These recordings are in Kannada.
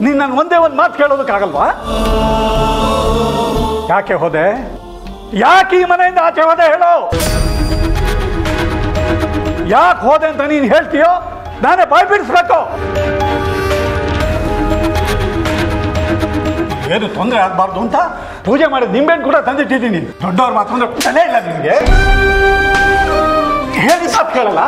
ನೀನು ನಾನು ಒಂದೇ ಒಂದು ಮಾತು ಕೇಳೋದಕ್ಕಾಗಲ್ವಾ ಯಾಕೆ ಹೋದೆ ಯಾಕೆ ಈ ಮನೆಯಿಂದ ಆಚೆ ಹೋದೆ ಹೇಳು ಯಾಕೆ ಹೋದೆ ಅಂತ ನೀನು ಹೇಳ್ತೀಯೋ ನಾನೇ ಬಾಯ್ ಬಿಡಿಸ್ಬೇಕು ಏನು ತೊಂದರೆ ಆಗಬಾರ್ದು ಅಂತ ಪೂಜೆ ಮಾಡಿದ ನಿಂಬೆಹಣ್ಣು ಕೂಡ ತಂದಿಟ್ಟಿದ್ದೀನಿ ದೊಡ್ಡವ್ರ ಮಾತು ಅಂದ್ರೆ ತಲೆ ಇಲ್ಲ ನಿಮಗೆ ಹೇಳಿ ಸಾಕು ಕೇಳಲ್ಲ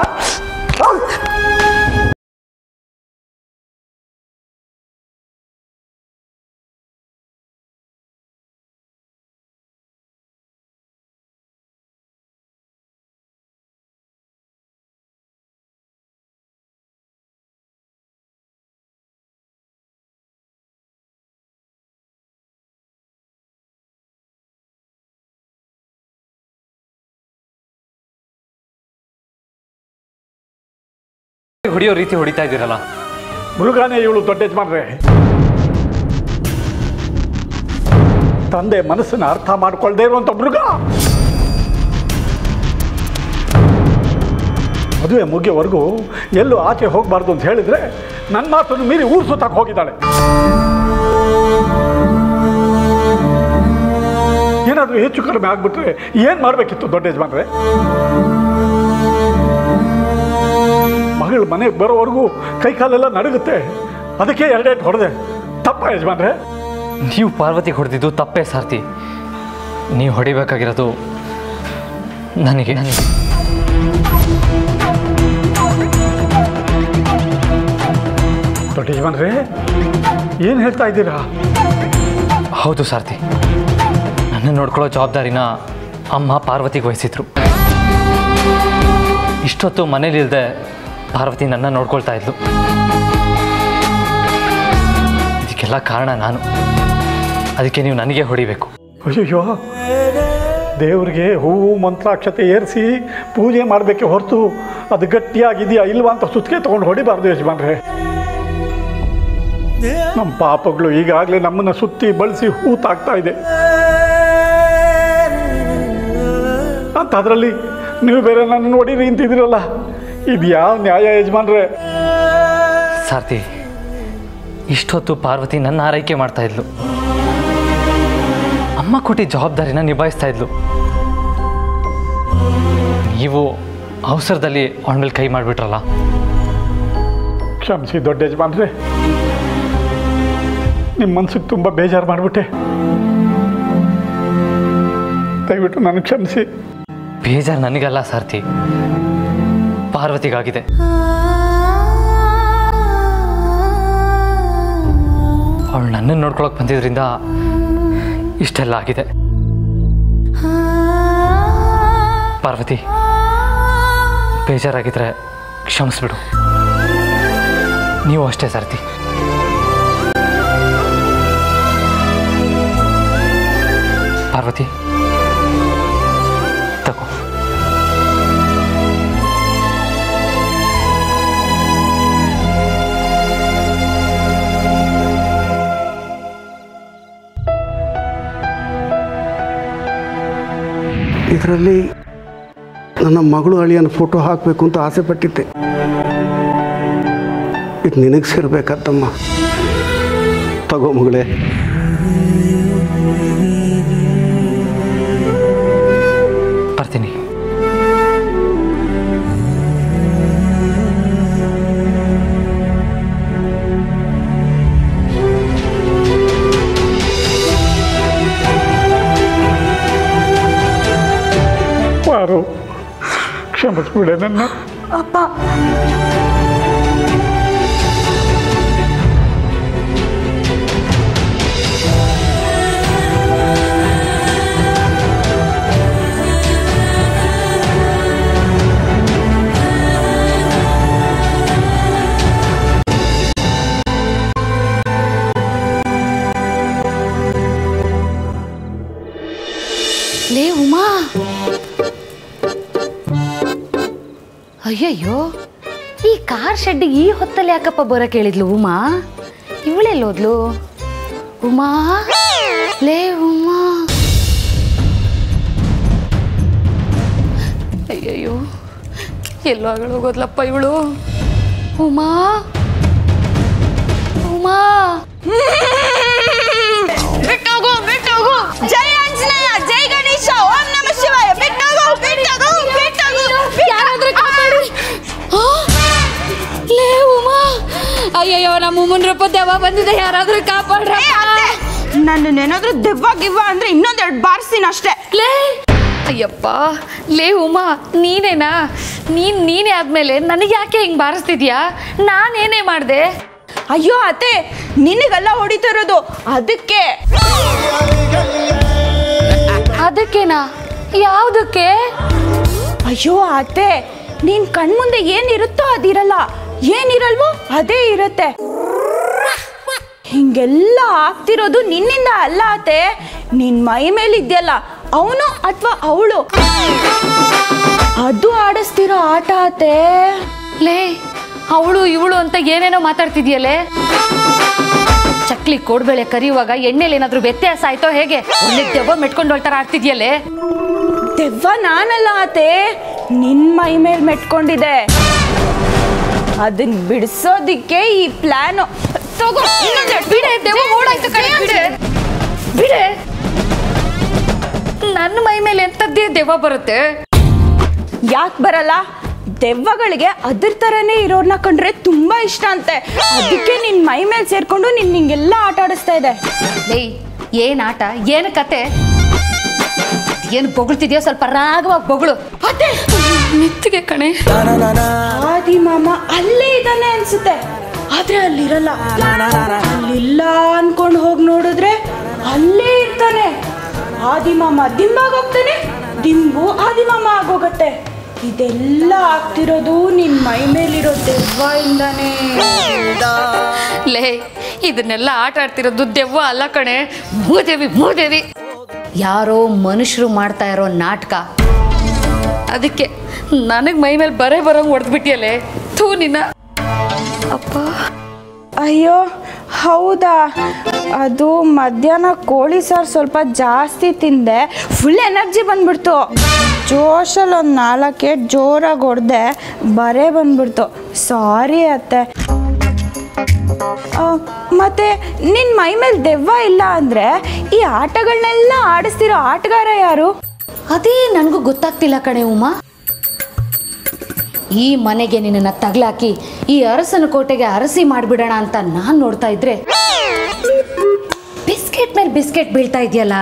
ಹೊಡಿಯೋ ರೀತಿ ಹೊಡಿತಾ ಇದ್ದೀರಲ್ಲ ಮೃಗಾನೇ ಇವಳು ದೊಡ್ಡ ಯಜಮಾನ್ರೆ ತಂದೆ ಮನಸ್ಸನ್ನ ಅರ್ಥ ಮಾಡ್ಕೊಳ್ದೇ ಇರುವಂತ ಮೃಗ ಮದುವೆ ಮುಗಿಯೋವರೆಗೂ ಎಲ್ಲೂ ಆಚೆ ಹೋಗಬಾರ್ದು ಅಂತ ಹೇಳಿದ್ರೆ ನನ್ನ ಮಾತನ್ನು ಮೀರಿ ಊರು ಸುತ್ತಕ್ಕೆ ಹೋಗಿದ್ದಾಳೆ ಏನಾದರೂ ಹೆಚ್ಚು ಕಡಿಮೆ ಆಗ್ಬಿಟ್ರೆ ಏನು ಮಾಡಬೇಕಿತ್ತು ದೊಡ್ಡ ಯಜಮಾನ್ರೆ ಮಗಳು ಮನೆಗೆ ಬರೋವರೆಗೂ ಕೈ ಕಾಲೆಲ್ಲ ನಡುಗುತ್ತೆ ಅದಕ್ಕೆ ಎರಡೇಟು ಹೊಡೆದೆ ತಪ್ಪ ಯಜಮಾನ್ರೆ ನೀವು ಪಾರ್ವತಿಗೆ ಹೊಡೆದಿದ್ದು ತಪ್ಪೇ ಸಾರ್ತಿ ನೀವು ಹೊಡಿಬೇಕಾಗಿರೋದು ನನಗೆ ನನಗೆ ದೊಡ್ಡ ಯಜಮಾನ್ರೆ ಏನು ಹೇಳ್ತಾ ಇದ್ದೀರಾ ಹೌದು ಸಾರ್ತಿ ನನ್ನ ನೋಡ್ಕೊಳ್ಳೋ ಜವಾಬ್ದಾರಿನ ಅಮ್ಮ ಪಾರ್ವತಿಗೆ ವಹಿಸಿದ್ರು ಇಷ್ಟೊತ್ತು ಮನೇಲಿಲ್ಲದೆ ಪಾರ್ವತಿ ನನ್ನ ನೋಡ್ಕೊಳ್ತಾ ಇದ್ಲು ಇದಕ್ಕೆಲ್ಲ ಕಾರಣ ನಾನು ಅದಕ್ಕೆ ನೀವು ನನಗೆ ಹೊಡಿಬೇಕು ಅಯ್ಯೋ ದೇವ್ರಿಗೆ ಹೂವು ಮಂತ್ರಾಕ್ಷತೆ ಏರಿಸಿ ಪೂಜೆ ಮಾಡಬೇಕೆ ಹೊರತು ಅದು ಗಟ್ಟಿಯಾಗಿದೆಯಾ ಇಲ್ವಾ ಅಂತ ಸುತ್ತಿಗೆ ತೊಗೊಂಡು ಹೊಡಿಬಾರ್ದು ಯಜಮಾನ್ರೆ ನಮ್ಮ ಪಾಪಗಳು ಈಗಾಗಲೇ ನಮ್ಮನ್ನು ಸುತ್ತಿ ಬಳಸಿ ಹೂತಾಗ್ತಾ ಇದೆ ಅಂತ ಅದರಲ್ಲಿ ನೀವು ಬೇರೆ ನನ್ನ ನೋಡಿ ನಿಂತಿದ್ದೀರಲ್ಲ ಇದು ಯಾವ ನ್ಯಾಯ ಯಜಮಾನ್ರೆ ಸಾರ್ತಿ ಇಷ್ಟೊತ್ತು ಪಾರ್ವತಿ ನನ್ನ ಆರೈಕೆ ಮಾಡ್ತಾ ಇದ್ಲು ಅಮ್ಮ ಕೊಟ್ಟಿದ್ದ ಜವಾಬ್ದಾರಿನ ನಿಭಾಯಿಸ್ತಾ ಇದ್ಲು ನೀವು ಅವಸರದಲ್ಲಿ ಅವಳ ಮೇಲೆ ಕೈ ಮಾಡಿಬಿಟ್ರಲ್ಲ ಕ್ಷಮಿಸಿ ದೊಡ್ಡ ಯಜಮಾನ್ರೆ ನಿಮ್ಮ ಮನ್ಸಿಗೆ ತುಂಬ ಬೇಜಾರು ಮಾಡಿಬಿಟ್ಟೆ ದಯವಿಟ್ಟು ನನಗೆ ಕ್ಷಮಿಸಿ ಬೇಜಾರು ನನಗಲ್ಲ ಸಾರ್ತಿ ಪಾರ್ವತಿಗಾಗಿದೆ ಅವಳು ನನ್ನನ್ನು ನೋಡ್ಕೊಳಕ್ ಬಂದಿದ್ರಿಂದ ಇಷ್ಟೆಲ್ಲ ಆಗಿದೆ ಪಾರ್ವತಿ ಬೇಜಾರಾಗಿದ್ರೆ ಕ್ಷಮಿಸ್ಬಿಡು ನೀವು ಅಷ್ಟೇ ಸಾರ್ತಿ ಪಾರ್ವತಿ ತಗೋ ಇದರಲ್ಲಿ ನನ್ನ ಮಗಳು ಅಳಿಯನ ಫೋಟೋ ಹಾಕಬೇಕು ಅಂತ ಆಸೆ ಪಟ್ಟಿದ್ದೆ ಇದು ನಿನಗೆ ಸೇರ್ಬೇಕತ್ತಮ್ಮ ತಗೋ ಮಗಳೇ ಬರ್ತೀನಿ ಪಾರು ಕ್ಷಮಿಸ್ಬಿಡೆ ನನ್ನ ಲೇ ಉಮಾ ಅಯ್ಯಯ್ಯೋ ಈ ಕಾರ್ ಶೆಡ್ಡಿಗೆ ಈ ಹೊತ್ತಲ್ಲಿ ಯಾಕಪ್ಪ ಬರಕ್ಕೆ ಹೇಳಿದ್ಲು ಉಮಾ ಇವಳೆಲ್ಲೋದ್ಲು ಉಮಾ ಲೇ ಉಮಾ ಅಯ್ಯಯ್ಯೋ ಎಲ್ಲೋ ಆಗಲು ಹೋಗೋದ್ಲಪ್ಪ ಇವಳು ಉಮಾ ಉಮಾ ಬಿಟ್ಟೋಗು ಬಿಟ್ಟೋಗು ಜೈ ಆಂಜನೇಯ ಜೈ ಗಣೇಶ ಓಂ ನಮ ಶಿವಾಯ ಬಿಟ್ಟೋಗು ಬಿಟ್ಟೋಗು ಬಿಟ್ಟೋಗು ಯಾರಾದ್ರೂ ಕಾಪಾಡಿ ಆ? ಲೇ ಉಮಾ ಅಯ್ಯಯ್ಯೋ ನಮ್ಮ ಮುಮ್ಮನ ರೂಪ ದೆವ್ವ ಬಂದಿದೆ ಯಾರಾದ್ರೂ ಕಾಪಾಡ್ರ ನನ್ನ ಏನಾದ್ರೂ ದೆವ್ವ ಗಿವ್ವ ಅಂದ್ರೆ ಇನ್ನೊಂದೆರಡು ಬಾರಿಸ್ತೀನಿ ಅಷ್ಟೇ ಲೇ ಅಯ್ಯಪ್ಪ ಲೇ ಉಮಾ ನೀನೇನಾ ನೀನ್ ನೀನೇ ಆದ್ಮೇಲೆ ನನಗೆ ಯಾಕೆ ಹಿಂಗ್ ಬಾರಿಸ್ತಿದ್ಯಾ ನಾನೇನೇ ಮಾಡ್ದೆ ಅಯ್ಯೋ ಅತ್ತೆ ನಿನಗೆಲ್ಲ ಹೊಡಿತಾ ಇರೋದು ಅದಕ್ಕೆ ಅದಕ್ಕೇನಾ ಯಾವ್ದಕ್ಕೆ ಅಯ್ಯೋ ಅತ್ತೆ ನಿನ್ ಕಣ್ಮುಂದೆ ಏನಿರುತ್ತೋ ಅದಿರಲ್ಲ ಏನಿರಲ್ವೋ ಅದೇ ಇರುತ್ತೆ ಹಿಂಗೆಲ್ಲ ಆಗ್ತಿರೋದು ನಿನ್ನಿಂದ ಅಲ್ಲ ಅತ್ತೆ ನಿನ್ ಮೈ ಮೇಲೆ ಇದೆಯಲ್ಲ ಅವನು ಅಥವಾ ಅವಳು ಅದು ಆಡಿಸ್ತಿರೋ ಆಟ ಅತ್ತೆ ಲೇ ಅವಳು ಇವಳು ಅಂತ ಏನೇನೋ ಮಾತಾಡ್ತಿದ್ಯಲ್ಲೇ ಚಕ್ಲಿ ಕೋಡ್ಬೇಳೆ ಕರಿಯುವಾಗ ಎಣ್ಣೆಲಿ ಏನಾದ್ರೂ ವ್ಯತ್ಯಾಸ ಆಯ್ತೋ ಹೇಗೆ ಒಳ್ಳೆ ದೆವ್ವ ಮೆಟ್ಕೊಂಡು ಹೊಳ್ತಾರ ಆಡ್ತಿದ್ಯಲ್ಲೇ ದೆವ್ವ ನಾನಲ್ಲ ಅತ್ತೆ ನಿನ್ ಮೈ ಮೇಲೆ ಮೆಟ್ಕೊಂಡಿದೆ ಅದನ್ನ ಬಿಡಿಸೋದಿಕ್ಕೆ ಈ ಪ್ಲಾನು ತಗೋ ಇನ್ನೊಂದೆರಡು ಬಿಡೆ ದೆವ್ವ ಓಡಾಯ್ತು ಕಣೆ ಬಿಡೆ ಬಿಡೆ ನನ್ನ ಮೈ ಮೇಲೆ ಎಂತದ್ದೇ ದೆವ್ವ ಬರುತ್ತೆ ಯಾಕೆ ಬರಲ್ಲ ದೆವ್ವಗಳಿಗೆ ಅದ್ರ ಥರನೇ ಇರೋರ್ನ ಕಂಡ್ರೆ ತುಂಬಾ ಇಷ್ಟ ಅಂತೆ ಅದಕ್ಕೆ ನಿನ್ ಮೈ ಮೇಲೆ ಸೇರ್ಕೊಂಡು ನಿನ್ ನಿಂಗೆಲ್ಲ ಆಟ ಆಡಿಸ್ತಾ ಇದೆ ಲೇ ಏನ್ ಆಟ ಏನ್ ಕತೆ ಏನು ಬೊಗಳ್ತಿದ್ಯೋ ಸ್ವಲ್ಪ ರಾಗವಾಗಿ ಬೊಗಳು ನಿತ್ತಿಗೆ ಕಣೆ ಆದಿ ಮಾಮ ಅಲ್ಲೇ ಇದ್ದಾನೆ ಅನ್ಸುತ್ತೆ ಆದ್ರೆ ಅಲ್ಲಿರಲ್ಲ ಅಲ್ಲಿಲ್ಲ ಅನ್ಕೊಂಡು ಹೋಗಿ ನೋಡಿದ್ರೆ ಅಲ್ಲೇ ಇರ್ತಾನೆ ಆದಿ ಮಾಮ ದಿಂಬಾಗ್ ಹೋಗ್ತಾನೆ ದಿಂಬು ಆದಿ ಮಾಮ ಆಗೋಗತ್ತೆ ಇದೆಲ್ಲ ಆಗ್ತಿರೋದು ನಿನ್ ಮೈ ಮೇಲಿರೋ ದೆವ್ವ ಇಂದಾನೆ ಲೇ ಇದನ್ನೆಲ್ಲ ಆಟ ಆಡ್ತಿರೋದು ದೆವ್ವ ಅಲ್ಲ ಕಣೆ ಮೂದೇವಿ ಮೂದೇವಿ ಯಾರೋ ಮನುಷ್ಯರು ಮಾಡ್ತಾ ಇರೋ ನಾಟಕ ಅದಕ್ಕೆ ನನಗೆ ಮೈ ಮೇಲೆ ಬರೇ ಬರೋಂಗ್ ಹೊಡೆದ್ಬಿಟ್ಟಿಯಲ್ಲೇ ಥೂ ನಿನ್ನ ಅಪ್ಪ ಅಯ್ಯೋ ಹೌದಾ ಅದು ಮಧ್ಯಾಹ್ನ ಕೋಳಿ ಸಾರು ಸ್ವಲ್ಪ ಜಾಸ್ತಿ ತಿಂದೆ ಫುಲ್ ಎನರ್ಜಿ ಬಂದ್ಬಿಡ್ತು ಜೋಶಲ್ಲಿ ಒಂದು ನಾಲ್ಕೆ ಜೋರಾಗಿ ಹೊಡೆದೆ ಬರೇ ಬಂದ್ಬಿಡ್ತು ಸಾರಿ ಅತ್ತೆ ಆ, ಮತ್ತೆ ನಿನ್ನ ಮೈ ಮೇಲೆ ದೆವ್ವ ಇಲ್ಲ ಅಂದರೆ ಈ ಆಟಗಳನ್ನೆಲ್ಲ ಆಡಿಸ್ತಿರೋ ಆಟಗಾರ ಯಾರು ಅದೇ ನನಗೂ ಗೊತ್ತಾಗ್ತಿಲ್ಲ ಕಣೆ ಉಮಾ ಈ ಮನೆಗೆ ನಿನ್ನನ್ನು ತಗ್ಲಾಕಿ ಈ ಅರಸನ ಕೋಟೆಗೆ ಅರಸಿ ಮಾಡಿಬಿಡೋಣ ಅಂತ ನಾನು ನೋಡ್ತಾ ಇದ್ರೆ ಬಿಸ್ಕೆಟ್ ಮೇಲೆ ಬಿಸ್ಕೆಟ್ ಬೀಳ್ತಾ ಇದೆಯಲ್ಲ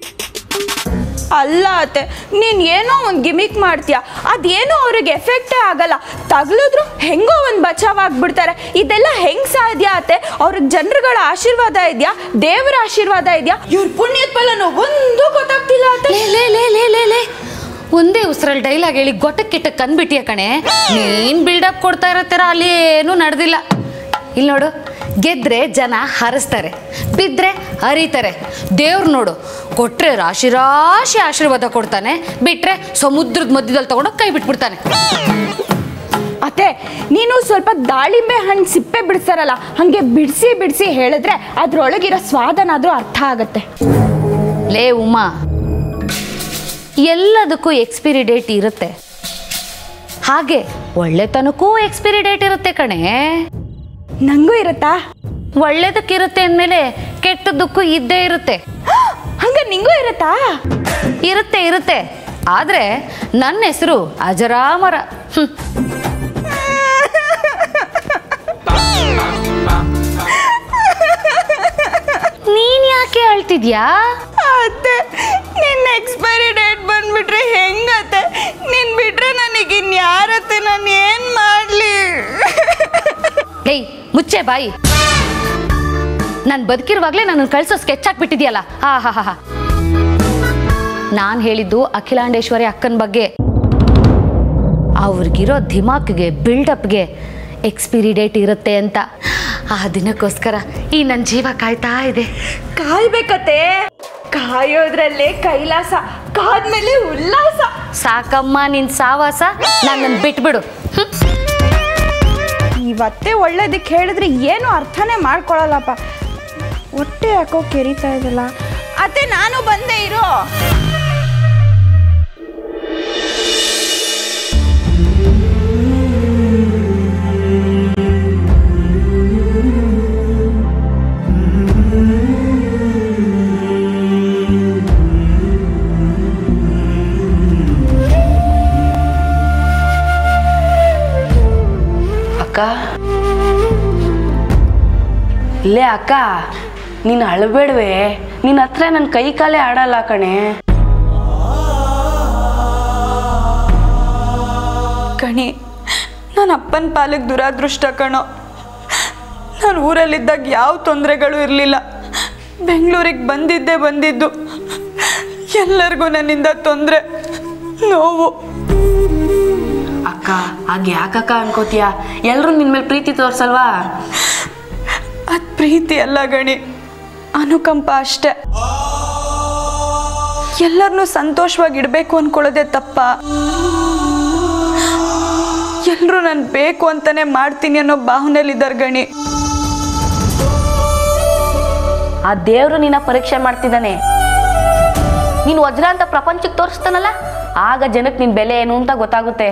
ಅಲ್ಲ ಅತ್ತೆ ನೀನ್ ಏನೋ ಒಂದು ಗಿಮಿಕ್ ಮಾಡ್ತೀಯ ಅದೇನೋ ಅವ್ರಿಗೆ ಎಫೆಕ್ಟೇ ಆಗಲ್ಲ ತಗ್ಲಿದ್ರು ಹೆಂಗೋ ಒಂದು ಬಚಾವ್ ಆಗ್ಬಿಡ್ತಾರೆ ಇದೆಲ್ಲ ಹೆಂಗ್ ಸಾಧ್ಯ ಅತ್ತೆ ಅವ್ರಿಗೆ ಜನರುಗಳ ಆಶೀರ್ವಾದ ಇದೆಯಾ ದೇವರ ಆಶೀರ್ವಾದ ಇದೆಯಾ ಇವ್ರ ಪುಣ್ಯದ ಫಲನೋ ಒಂದು ಗೊತ್ತಾಗ್ತಿಲ್ಲ ಅತ್ತೆ ಲೇ ಲೇ ಲೇ ಲೇ ಲೇ ಲೇ ಒಂದೇ ಉಸಿರಲ್ಲಿ ಡೈಲಾಗ್ ಹೇಳಿ ಗೊಟ್ಟಕ್ಕಿಟ್ಟಕ್ಕೆ ಕಂದ್ಬಿಟ್ಟಿಯ ಕಣೆ ನೀನ್ ಬಿಲ್ಡಪ್ ಕೊಡ್ತಾ ಇರತ್ತೀರ ಅಲ್ಲಿ ಏನೂ ನಡೆದಿಲ್ಲ ಇಲ್ಲಿ ನೋಡು ಗೆದ್ರೆ ಜನ ಹರಿಸ್ತಾರೆ ಬಿದ್ದರೆ ಹರಿತಾರೆ ದೇವ್ರು ನೋಡು ಕೊಟ್ರೆ ರಾಶಿ ರಾಶಿ ಆಶೀರ್ವಾದ ಕೊಡ್ತಾನೆ ಬಿಟ್ರೆ ಸಮುದ್ರದ ಮಧ್ಯದಲ್ಲಿ ತಗೊಂಡು ಕೈ ಬಿಟ್ಬಿಡ್ತಾನೆ ಅತ್ತೆ ನೀನು ಸ್ವಲ್ಪ ದಾಳಿಂಬೆ ಹಣ್ಣು ಸಿಪ್ಪೆ ಬಿಡಿಸ್ತಾರಲ್ಲ ಹಂಗೆ ಬಿಡಿಸಿ ಬಿಡಿಸಿ ಹೇಳಿದ್ರೆ ಅದ್ರೊಳಗಿರೋ ಸ್ವಾದನಾದ್ರೂ ಅರ್ಥ ಆಗತ್ತೆ ಲೇ ಉಮಾ ಎಲ್ಲದಕ್ಕೂ ಎಕ್ಸ್ಪಿರಿ ಡೇಟ್ ಇರುತ್ತೆ ಹಾಗೆ ಒಳ್ಳೆತನಕ್ಕೂ ಎಕ್ಸ್ಪಿರಿ ಡೇಟ್ ಇರುತ್ತೆ ಕಣೆ ನಂಗೂ ಇರುತ್ತಾ ಒಳ್ಳೇದಕ್ಕಿರುತ್ತೆ ಅಂದಮೇಲೆ ಕೆಟ್ಟದ್ದಕ್ಕೂ ಇದ್ದೇ ಇರುತ್ತೆ ಹಂಗ ನಿಂಗೂ ಇರುತ್ತಾ ಇರುತ್ತೆ ಇರುತ್ತೆ ಆದರೆ ನನ್ನ ಹೆಸರು ಅಜರಾಮರ ಹ್ಮ್. ನೀನ್ ಯಾಕೆ ಅಳ್ತಿದ್ಯಾ ಅತ್ತೆ ನಿನ್ನ ಎಕ್ಸ್ಪೈರಿ ಡೇಟ್ ಬಂದ್ಬಿಟ್ರೆ ಹೆಂಗತ್ತೆ ನಿನ್ ಬಿಟ್ರೆ ನನಗೆ ಇನ್ಯಾರತ್ತೆ ನಾನು ಏನ್ ಮಾಡ್ಲಿ ಏಯ್ ಮುಚ್ಚೆ ಬಾಯಿ ನಾನು ಬದುಕಿರುವಾಗಲೇ ನನ್ನನ್ನು ಕಳಿಸೋ ಸ್ಕೆಚ್ ಹಾಕ್ಬಿಟ್ಟಿದ್ಯಲ್ಲ ಹಾ ಹಾ ಹಾ ಹಾ ನಾನು ಹೇಳಿದ್ದು ಅಖಿಲಾಂಡೇಶ್ವರಿ ಅಕ್ಕನ ಬಗ್ಗೆ ಅವ್ರಿಗಿರೋ ಧಿಮಾಕ್ಗೆ ಬಿಲ್ಡಪ್ಗೆ ಎಕ್ಸ್ಪಿರಿ ಡೇಟ್ ಇರುತ್ತೆ ಅಂತ ಆ ದಿನಕ್ಕೋಸ್ಕರ ಈ ನನ್ನ ಜೀವ ಕಾಯ್ತಾ ಇದೆ ಕಾಯ್ಬೇಕತ್ತೆ ಕಾಯೋದ್ರಲ್ಲೇ ಕೈಲಾಸ ಕಾದ್ಮೇಲೆ ಉಲ್ಲಾಸ ಸಾಕಮ್ಮ ನಿನ್ ಸಾವಾಸ ನನ್ನನ್ನು ಬಿಟ್ಬಿಡು ಹ್ಮ್. ಇವತ್ತೇ ಒಳ್ಳೇದಕ್ಕೆ ಹೇಳಿದ್ರೆ ಏನು ಅರ್ಥನೇ ಮಾಡ್ಕೊಳಲ್ಲಪ್ಪ ಹೊಟ್ಟೆ ಯಾಕೋ ಕೆರಿತಾ ಇದಲ್ಲ ಅತ್ತೆ ನಾನು ಬಂದೆ ಇರೋ ಅಕ್ಕ ಲೇ ಅಕ್ಕ ನೀನು ಅಳಬೇಡ್ವೆ ನಿನ್ನ ಹತ್ರ ನನ್ನ ಕೈ ಕಾಲೇ ಆಡಲ್ಲ ಕಣೆ ಕಣಿ ನನ್ನ ಅಪ್ಪನ ಪಾಲಿಗೆ ದುರಾದೃಷ್ಟ ಕಣೋ ನಾನು ಊರಲ್ಲಿದ್ದಾಗ ಯಾವ ತೊಂದರೆಗಳು ಇರಲಿಲ್ಲ ಬೆಂಗಳೂರಿಗೆ ಬಂದಿದ್ದೇ ಬಂದಿದ್ದು ಎಲ್ಲರಿಗೂ ನನ್ನಿಂದ ತೊಂದರೆ ನೋವು ಅಕ್ಕ ಹಾಗೆ ಯಾಕಕ್ಕ ಅನ್ಕೋತೀಯ ಎಲ್ಲರೂ ನಿನ್ನ ಮೇಲೆ ಪ್ರೀತಿ ತೋರ್ಸಲ್ವಾ ಅದು ಪ್ರೀತಿ ಅಲ್ಲ ಗಣಿ ಅನುಕಂಪ ಅಷ್ಟೆ ಎಲ್ಲರನ್ನೂ ಸಂತೋಷವಾಗಿ ಇಡಬೇಕು ಅನ್ಕೊಳ್ಳೋದೇ ತಪ್ಪ ಎಲ್ಲರೂ ನಾನು ಬೇಕು ಅಂತಾನೆ ಮಾಡ್ತೀನಿ ಅನ್ನೋ ಭಾವನೆಯಲ್ಲಿದ್ದಾರೆ ಗಣಿ ಆ ದೇವರು ನಿನ್ನ ಪರೀಕ್ಷೆ ಮಾಡ್ತಿದ್ದಾನೆ ನೀನು ವಜ್ರ ಅಂತ ಪ್ರಪಂಚಕ್ಕೆ ತೋರಿಸ್ತಾನಲ್ಲ ಆಗ ಜನಕ್ಕೆ ನಿನ್ನ ಬೆಲೆ ಏನು ಅಂತ ಗೊತ್ತಾಗುತ್ತೆ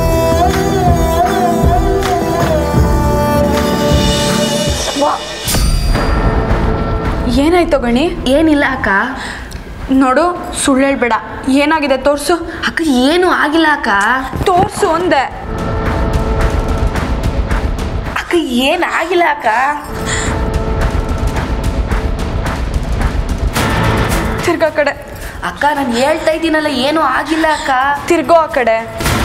ಏನಾಯ್ತು ಗಣಿ ಏನಿಲ್ಲ ಅಕ್ಕ ನೋಡು ಸುಳ್ಳು ಹೇಳ್ಬೇಡ ಏನಾಗಿದೆ ತೋರ್ಸು ಅಕ್ಕ ಏನು ಆಗಿಲ್ಲ ಅಕ್ಕ ತೋರ್ಸು ಅಂದೆ ಅಕ್ಕ ಏನಾಗಿಲ್ಲ ಅಕ್ಕ ತಿರ್ಗಾ ಕಡೆ ಅಕ್ಕ ನಾನು ಹೇಳ್ತಾ ಇದ್ದೀನಲ್ಲ ಏನು ಆಗಿಲ್ಲ ಅಕ್ಕ ತಿರ್ಗೋ ಆ ಕಡೆ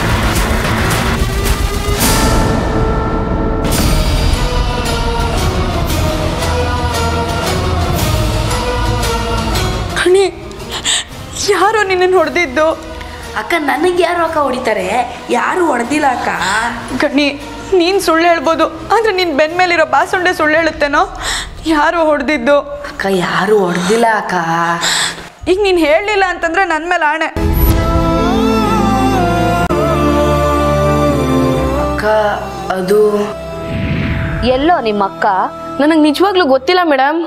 ಗಣಿ ಯಾರೋ ನಿನ್ನನ್ನು ಹೊಡೆದಿದ್ದು ಅಕ್ಕ ನನಗೆ ಯಾರು ಅಕ್ಕ ಹೊಡಿತಾರೆ ಯಾರು ಹೊಡೆದಿಲ್ಲ ಅಕ್ಕ ಗಣಿ ನೀನು ಸುಳ್ಳು ಹೇಳ್ಬೋದು ಆದರೆ ನಿನ್ನ ಬೆನ್ನ ಮೇಲಿರೋ ಬಾಸುಂಡೆ ಸುಳ್ಳು ಹೇಳುತ್ತೇನೋ ಯಾರೋ ಹೊಡೆದಿದ್ದು ಅಕ್ಕ ಯಾರು ಹೊಡೆದಿಲ್ಲ ಅಕ್ಕ ಈಗ ನೀನು ಹೇಳಲಿಲ್ಲ ಅಂತಂದ್ರೆ ನನ್ನ ಮೇಲೆ ಆಣೆ ಅಕ್ಕ ಅದು ಎಲ್ಲೋ ನಿಮ್ಮ ಅಕ್ಕ ನನಗೆ ನಿಜವಾಗ್ಲೂ ಗೊತ್ತಿಲ್ಲ ಮೇಡಮ್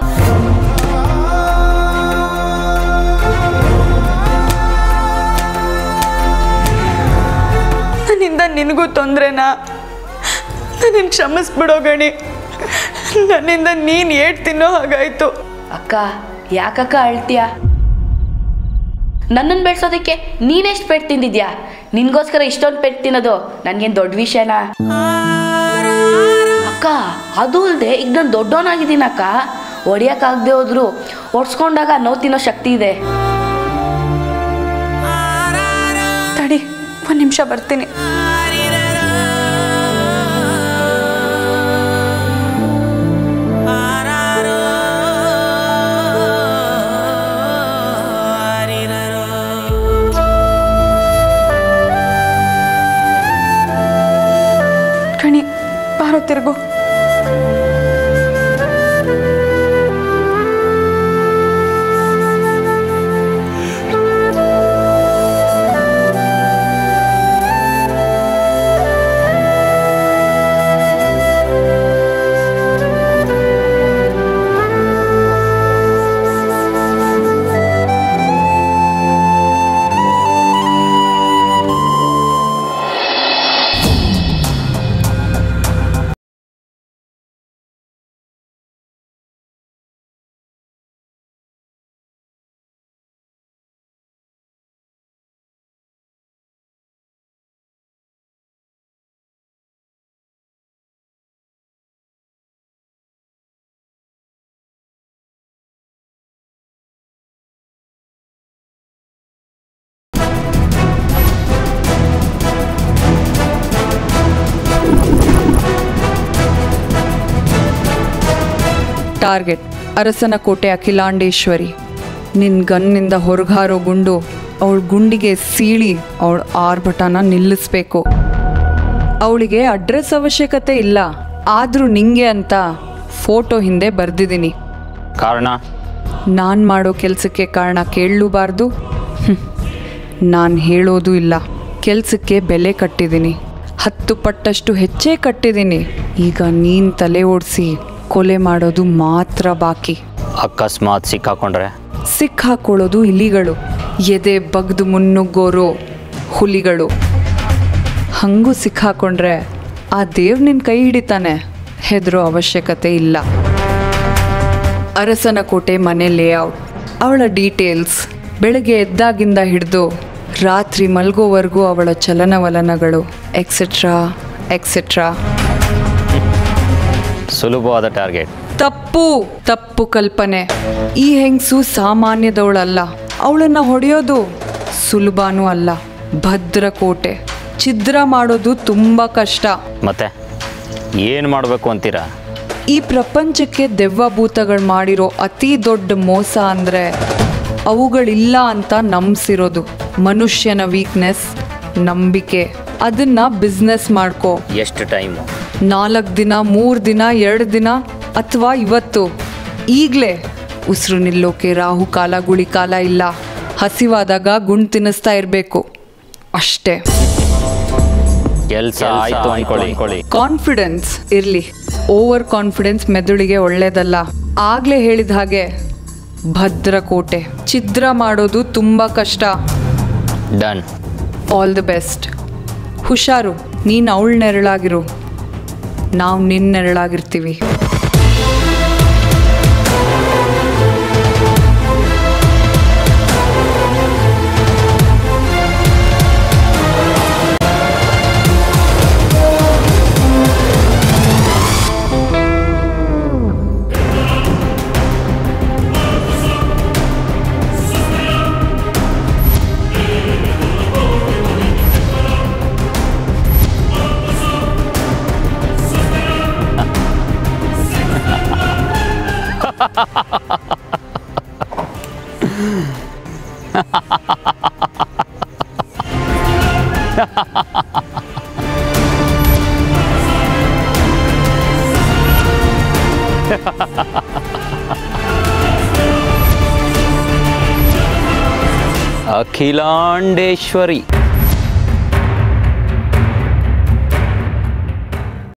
ನನ್ನಿಂದ ನಿನಗೂ ತೊಂದರೆನಾ ನನ್ನ ಕ್ಷಮಿಸ್ಬಿಡೋ ಗಣಿ ನನ್ನಿಂದ ನೀನು ಏಟ್ ತಿನ್ನೋ ಹಾಗಾಯ್ತು ಅಕ್ಕ ಯಾಕಕ್ಕ ಅಳ್ತೀಯ ನನ್ನನ್ನು ಬೆಳೆಸೋದಕ್ಕೆ ನೀನೆಷ್ಟು ಪೆಟ್ಟು ತಿಂದಿದ್ಯಾ ನಿನ್ಗೋಸ್ಕರ ಇಷ್ಟೊಂದು ಪೆಟ್ಟು ತಿನ್ನೋದು ನನಗೇನು ದೊಡ್ಡ ವಿಷಯನಾ ಅಕ್ಕ ಅದು ಅಲ್ಲದೆ ಈಗ ನಾನು ದೊಡ್ಡವನಾಗಿದ್ದೀನಿ ಅಕ್ಕ ಹೊಡಿಯೋಕ್ಕಾಗದೆ ಹೋದ್ರು ಒಡ್ಸ್ಕೊಂಡಾಗ ನೋವು ತಿನ್ನೋ ಶಕ್ತಿ ಇದೆ ತಡಿ ಒಂದು ನಿಮಿಷ ಬರ್ತೀನಿ ಕಣಿ ಬಾರೋ ತಿರುಗು ಟಾರ್ಗೆಟ್ ಅರಸನ ಕೋಟೆ ಅಖಿಲಾಂಡೇಶ್ವರಿ ನಿನ್ನ ಗನ್ನಿಂದ ಹೊರಗಾರೋ ಗುಂಡು ಅವಳ ಗುಂಡಿಗೆ ಸೀಳಿ ಅವಳ ಆರ್ಭಟನ ನಿಲ್ಲಿಸ್ಬೇಕು ಅವಳಿಗೆ ಅಡ್ರೆಸ್ ಅವಶ್ಯಕತೆ ಇಲ್ಲ ಆದರೂ ನಿಂಗೆ ಅಂತ ಫೋಟೋ ಹಿಂದೆ ಬರೆದಿದ್ದೀನಿ ಕಾರಣ ನಾನು ಮಾಡೋ ಕೆಲಸಕ್ಕೆ ಕಾರಣ ಕೇಳಲೂಬಾರ್ದು ನಾನು ಹೇಳೋದು ಇಲ್ಲ ಕೆಲಸಕ್ಕೆ ಬೆಲೆ ಕಟ್ಟಿದ್ದೀನಿ ಹತ್ತು ಪಟ್ಟಷ್ಟು ಹೆಚ್ಚೇ ಕಟ್ಟಿದ್ದೀನಿ ಈಗ ನೀನು ತಲೆ ಓಡಿಸಿ ಕೊಲೆ ಮಾಡೋದು ಮಾತ್ರ ಬಾಕಿ ಅಕಸ್ಮಾತ್ ಸಿಕ್ಕಾಕೊಂಡ್ರೆ ಸಿಕ್ಕಾಕೊಳ್ಳೋದು ಇಲಿಗಳು ಎದೆ ಬಗ್ದು ಮುನ್ನುಗ್ಗೋರೋ ಹುಲಿಗಳು ಹಂಗೂ ಸಿಕ್ಕಾಕೊಂಡ್ರೆ ಆ ದೇವ್ ನಿನ್ನ ಕೈ ಹಿಡಿತಾನೆ ಹೆದರೋ ಅವಶ್ಯಕತೆ ಇಲ್ಲ ಅರಸನ ಕೋಟೆ ಮನೆ ಲೇಔಟ್ ಅವಳ ಡೀಟೇಲ್ಸ್ ಬೆಳಗ್ಗೆ ಎದ್ದಾಗಿಂದ ಹಿಡಿದು ರಾತ್ರಿ ಮಲ್ಗೋವರೆಗೂ ಅವಳ ಚಲನವಲನಗಳು ಎಕ್ಸೆಟ್ರಾ ಎಕ್ಸೆಟ್ರಾ ಸುಲಭವಾದ ಟಾರ್ಗೆಟ್ ತಪ್ಪು ತಪ್ಪು ಕಲ್ಪನೆ ಈ ಹೆಂಗಸು ಸಾಮಾನ್ಯದವಳಲ್ಲ ಅವಳನ್ನ ಹೊಡೆಯೋದು ಸುಲಭನೂ ಅಲ್ಲ ಭದ್ರಕೋಟೆ ಛಿದ್ರ ಮಾಡೋದು ತುಂಬ ಕಷ್ಟ ಮತ್ತೆ ಏನು ಮಾಡಬೇಕು ಅಂತೀರಾ ಈ ಪ್ರಪಂಚಕ್ಕೆ ದೆವ್ವ ಭೂತಗಳು ಮಾಡಿರೋ ಅತಿ ದೊಡ್ಡ ಮೋಸ ಅಂದರೆ ಅವುಗಳಿಲ್ಲ ಅಂತ ನಂಬಿಸಿರೋದು ಮನುಷ್ಯನ ವೀಕ್ನೆಸ್ ನಂಬಿಕೆ ಅದನ್ನ ಬಿಸ್ನೆಸ್ ಮಾಡ್ಕೋ ಎಷ್ಟು ಟೈಮು ನಾಲ್ಕು ದಿನ ಮೂರು ದಿನ ಎರಡು ದಿನ ಅಥವಾ ಇವತ್ತು ಈಗಲೇ ಉಸಿರು ನಿಲ್ಲೋಕೆ ರಾಹು ಕಾಲ ಗುಳಿ ಕಾಲ ಇಲ್ಲ ಹಸಿವಾದಾಗ ಗುಂಡು ತಿನ್ನಿಸ್ತಾ ಇರಬೇಕು ಅಷ್ಟೇ ಕೆಲಸ ಆಯ್ತು ಅನ್ಕೊಳ್ಳಿ ಕಾನ್ಫಿಡೆನ್ಸ್ ಇರಲಿ ಓವರ್ ಕಾನ್ಫಿಡೆನ್ಸ್ ಮೆದುಳಿಗೆ ಒಳ್ಳೇದಲ್ಲ ಆಗಲೇ ಹೇಳಿದ ಹಾಗೆ ಭದ್ರಕೋಟೆ ಛಿದ್ರ ಮಾಡೋದು ತುಂಬ ಕಷ್ಟ ಡನ್ ಆಲ್ ದಿ ಬೆಸ್ಟ್ ಹುಷಾರು ನೀನು ಅವಳ ನೆರಳಾಗಿರು ನಾವು ನಿನ್ನ ನೆರಳಾಗಿರ್ತೀವಿ ಅಖಿಲಾಂಡೇಶ್ವರಿ